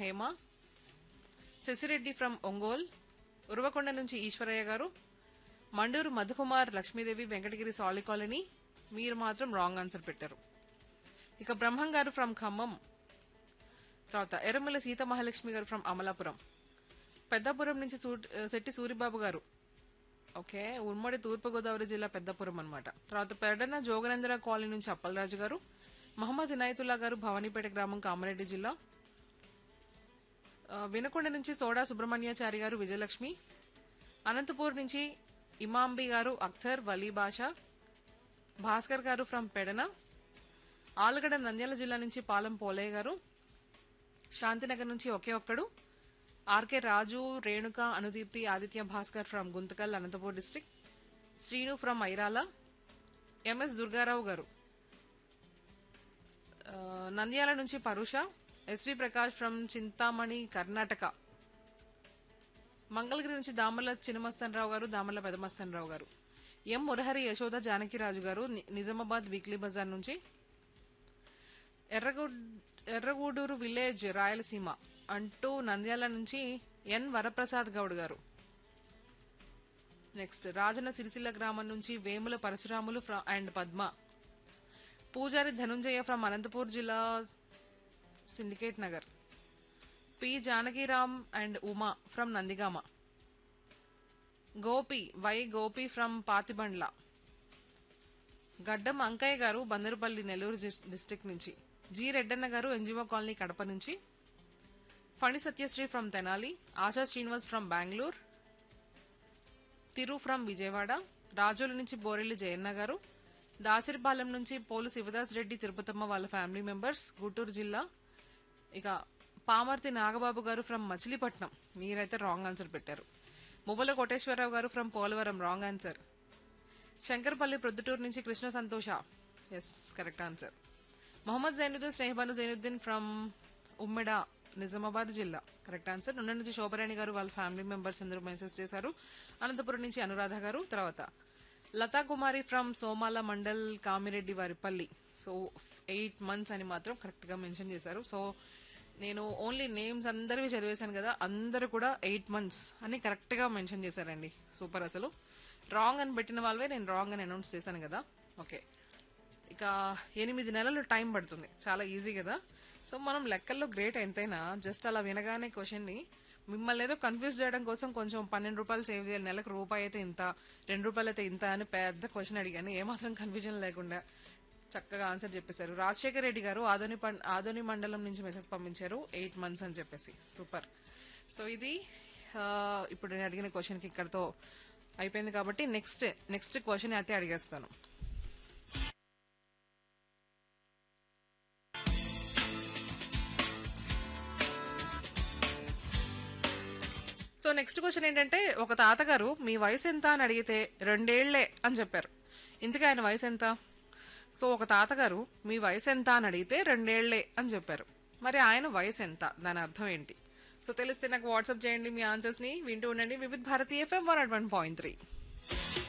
Hema Sasireddy from Ongole Uravakonda నుంచి ఈశ్వరయ్య గారు మండూరు మధుకుమార్ లక్ష్మీదేవి వెంకటగిరి సాలి కాలనీ మీరు మాత్రం రాంగ్ ఆన్సర్ పెట్టారు ఇక బ్రహ్మం గారు ఫ్రమ్ ఖమ్మం తర్వాత ఎర్రమల్ల సీత మహాలక్ష్మి గారు ఫ్రమ్ అమలాపురం పెద్దాపురం నుంచి సూ- శెట్టి సూరిబాబు గారు ఓకే ఉమ్మడి తూర్పుగోదావరి జిల్లా పెద్దపురం అన్నమాట తర్వాత పెడన జోగనేంద్ర కాలనీ నుంచి అప్పలరాజు గారు మహమ్మద్ ఇనాయతుల్లా గారు భవానీపేట గ్రామం కామారెడ్డి జిల్లా ఆ, వినకొండ నుంచి సోడా సుబ్రహ్మణ్యాచారి గారు విజయలక్ష్మి అనంతపూర్ నుంచి ఇమాంబి గారు అఖ్తర్ వలీ బాషా భాస్కర్ గారు ఫ్రమ్ పెడన ఆలగడ నంద్యాల జిల్లా నుంచి పాలెం పోలయ్య గారు శాంతినగర్ నుంచి ఒకే ఒక్కడు R K Raju Renuka Anudeepti Aditya Bhaskar from Guntakal Anantapur district Srinu from Airala M S Durgarao గారు ఆ, నంద్యాల నుంచి పరుష ఎస్వి ప్రకాష్ ఫ్రమ్ చింతామణి కర్ణాటక మంగళగిరి నుంచి దామర్ల చిన్నమస్తన్ రావు గారు దామర్ల పెదమస్తన్ రావు గారు ఎం మురహరి యశోద జానకిరాజు గారు ని- నిజామాబాద్ వీక్లీ బజార్ నుంచి ఎర్రగూడ్ ఎర్రగూడూరు విలేజ్ రాయలసీమ అంటూ నంద్యాల నుంచి ఎన్ వరప్రసాద్ గౌడ్ గారు నెక్స్ట్ రాజన సిరిసిల్ల గ్రామం నుంచి Vemula Parasuramulu from- and Padma Pujari Dhananjaya from Anantapur జిల్లా syndicate Nagar P Janakiram and Uma from Nandigama Gopi Y Gopi from Patibandla Gaddam Ankayya గారు బందరుపల్లి నెల్లూరు డిస్- డిస్ట్రిక్ట్ నుంచి జి రెడ్డన్న గారు ఎన్జిఓ కాలనీ కడప నుంచి Phani Satyasri from Tenali Asha Srinivas from Bengaluru Tiru from Vijayawada Razole నుంచి బోరెల్లి జయన్న గారు దాసిరిపాలెం నుంచి పోలు శివదాస్ రెడ్డి తిరుపతమ్మ వాళ్ళ ఫ్యామిలీ మెంబర్స్ గుంటూరు జిల్లా ఇక పామర్తి నాగబాబు గారు ఫ్రమ్ మచిలీపట్నం మీరైతే రాంగ్ ఆన్సర్ పెట్టారు మువ్వల కోటేశ్వరరావు గారు from Polavaram wrong answer Shankarpalli Proddatur నుంచి Krishna Santosha S correct answer Mohammed Zainuddin Snehabanu Zainuddin from Ummeda Nizamabad జిల్లా కరెక్ట్ ఆన్సర్ నుండి నుంచి శోభరాణి గారు వాళ్ళ ఫ్యామిలీ మెంబర్స్ అందరూ మెసేజ్ చేశారు అనంతపురం నుంచి అనురాధ గారు తర్వాత Latha Kumari from Somala mandal Kamireddy Varipalli so eight months అని మాత్రం కరెక్ట్ గా మెన్షన్ చేశారు సో నేను ఓన్లీ నేమ్స్ అందరివి చదివేశాను కదా అందరూ కూడా ఎయిట్ మంత్స్ అని కరెక్ట్ గా మెన్షన్ చేశారండి సూపర్ అసలు రాంగ్ అని పెట్టిన వాళ్ళవే నేను రాంగ్ అని అనౌన్స్ చేశాను కదా ఓకే ఇక ఎనిమిది నెలలు టైం పడుతుంది చాలా ఈజీ కదా సో మనం లెక్కల్లో గ్రేట్ ఎంతైనా జస్ట్ అలా వినగానే క్వశ్చన్ ని మిమ్మల్ని ఏదో కన్ఫ్యూజ్ చేయడం కోసం కొంచెం పన్నెండు రూపాయలు సేవ్ చేయాలి నెలకు రూపాయి అయితే ఇంత రెండు రూపాయలు అయితే ఇంత అని పెద్ద క్వశ్చన్ అడిగాను ఏమాత్రం కన్ఫ్యూజన్ లేకుండా చక్కగా ఆన్సర్ చెప్పేశారు రాజశేఖర్ రెడ్డి గారు ఆదోని పం- ఆదోని మండలం నుంచి మెసేజ్ పంపించారు ఎయిట్ మంత్స్ అని చెప్పేసి సూపర్ సో ఇది ఆ, ఇప్పుడు నేను అడిగిన క్వశ్చన్కి ఇక్కడతో అయిపోయింది కాబట్టి నెక్స్ట్ నెక్స్ట్ క్వశ్చన్ అయితే అడిగేస్తాను సో నెక్స్ట్ క్వశ్చన్ ఏంటంటే ఒక తాతగారు మీ వయసు ఎంత అని అడిగితే రెండేళ్లే అని చెప్పారు ఇంతకీ ఆయన వయసు ఎంత సో ఒక తాతగారు మీ వయసు ఎంత అని అడిగితే రెండేళ్లే అని చెప్పారు మరి ఆయన వయసు ఎంత దాని అర్థం ఏంటి సో తెలిస్తే నాకు వాట్సాప్ చేయండి మీ ఆన్సర్స్ ని వింటూ ఉండండి Vividh Bharatiya FM one point three